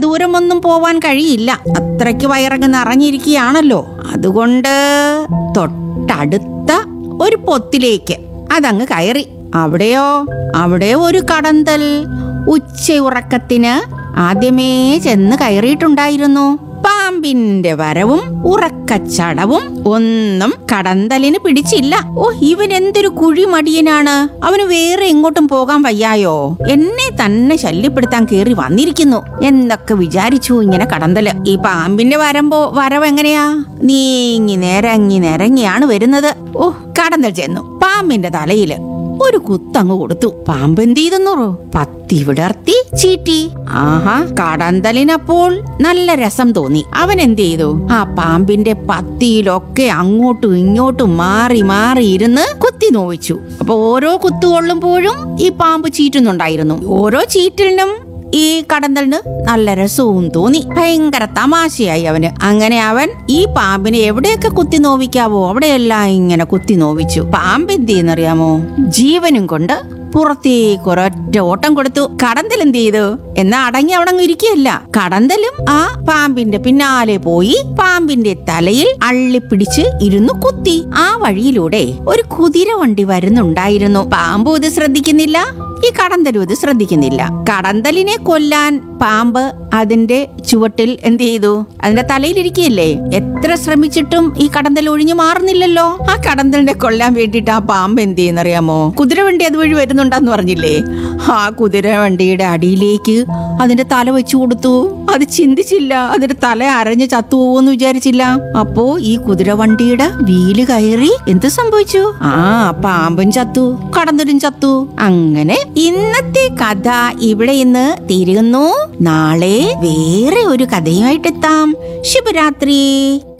ദൂരമൊന്നും പോവാൻ കഴിയില്ല അത്രയ്ക്ക് വയറങ്ങ് നിറഞ്ഞിരിക്കുകയാണല്ലോ അതുകൊണ്ട് തൊട്ടടുത്ത ഒരു പൊത്തിലേക്ക് അതങ്ങ് കയറി അവിടെയോ അവിടെ ഒരു കടന്തൽ ഉച്ചയുറക്കത്തിന് ആദ്യമേ ചെന്ന് കയറിയിട്ടുണ്ടായിരുന്നു പാമ്പിന്റെ വരവും ഉറക്കച്ചടവും ഒന്നും കടന്തലിന് പിടിച്ചില്ല ഓ ഇവൻ എന്തൊരു കുഴിമടിയനാണ് അവന് വേറെ എങ്ങോട്ടും പോകാൻ വയ്യായോ എന്നെ തന്നെ ശല്യപ്പെടുത്താൻ കേറി വന്നിരിക്കുന്നു എന്നൊക്കെ വിചാരിച്ചു ഇങ്ങനെ കടന്തല് ഈ പാമ്പിന്റെ വരമ്പോ വരവ് എങ്ങനെയാ നീങ്ങി നിരങ്ങി നിരങ്ങിയാണ് വരുന്നത് ഓ കടന്തൽ ചെന്നു പാമ്പിന്റെ തലയില് ഒരു കുത്തങ്ങ് കൊടുത്തു പാമ്പ് എന്ത് ചെയ്തെന്നോ പത്തി വിടർത്തി ചീറ്റി ആഹാ കടന്തലിനപ്പോൾ നല്ല രസം തോന്നി അവൻ എന്ത് ചെയ്തു ആ പാമ്പിന്റെ പത്തിയിലൊക്കെ അങ്ങോട്ടും ഇങ്ങോട്ടും മാറി മാറി ഇരുന്ന് കുത്തി നോവിച്ചു അപ്പൊ ഓരോ കുത്തുകൊള്ളുമ്പോഴും ഈ പാമ്പ് ചീറ്റുന്നുണ്ടായിരുന്നു ഓരോ ചീറ്റലിനും ഈ കടന്തലിന് നല്ല രസവും തോന്നി ഭയങ്കര തമാശയായി അവന് അങ്ങനെ അവൻ ഈ പാമ്പിനെ എവിടെയൊക്കെ കുത്തി നോവിക്കാവോ അവിടെയെല്ലാം ഇങ്ങനെ കുത്തി നോവിച്ചു പാമ്പ് എന്ത് ചെയ്യുന്നറിയാമോ ജീവനും കൊണ്ട് പുറത്തേക്ക് ഒരൊറ്റ ഓട്ടം കൊടുത്തു കടന്തൽ എന്ത് ചെയ്തു എന്നാ അടങ്ങി അവിടെ അങ്ങ് ഇരിക്കുകയല്ല കടന്തലും ആ പാമ്പിന്റെ പിന്നാലെ പോയി പാമ്പിന്റെ തലയിൽ അള്ളിപ്പിടിച്ച് ഇരുന്നു കുത്തി ആ വഴിയിലൂടെ ഒരു കുതിര വണ്ടി വരുന്നുണ്ടായിരുന്നു പാമ്പും ഇത് ശ്രദ്ധിക്കുന്നില്ല ഈ കടന്തലും ഇത് ശ്രദ്ധിക്കുന്നില്ല കടന്തലിനെ കൊല്ലാൻ പാമ്പ് അതിന്റെ ചുവട്ടിൽ എന്ത് ചെയ്തു അതിന്റെ തലയിലിരിക്കുകയല്ലേ എത്ര ശ്രമിച്ചിട്ടും ഈ കടന്തൽ ഒഴിഞ്ഞു മാറുന്നില്ലല്ലോ ആ കടന്തലിനെ കൊല്ലാൻ വേണ്ടിയിട്ട് ആ പാമ്പ് എന്ത് ചെയ്യുന്നറിയാമോ കുതിരവണ്ടി അതുവഴി വരുന്നുണ്ടെന്ന് പറഞ്ഞില്ലേ ആ കുതിരവണ്ടിയുടെ അടിയിലേക്ക് അതിന്റെ തല വെച്ചു കൊടുത്തു അത് ചിന്തിച്ചില്ല അതിന്റെ തല അരഞ്ഞ് ചത്തുപോകുമെന്ന് വിചാരിച്ചില്ല അപ്പോ ഈ കുതിരവണ്ടിയുടെ വീല് കയറി എന്ത് സംഭവിച്ചു ആ പാമ്പും ചത്തു കടന്തലും ചത്തു അങ്ങനെ ഇന്നത്തെ കഥ ഇവിടെ ഇന്ന് തീരുന്നു നാളെ വേറെ ഒരു കഥയുമായിട്ടെത്താം ശുഭരാത്രി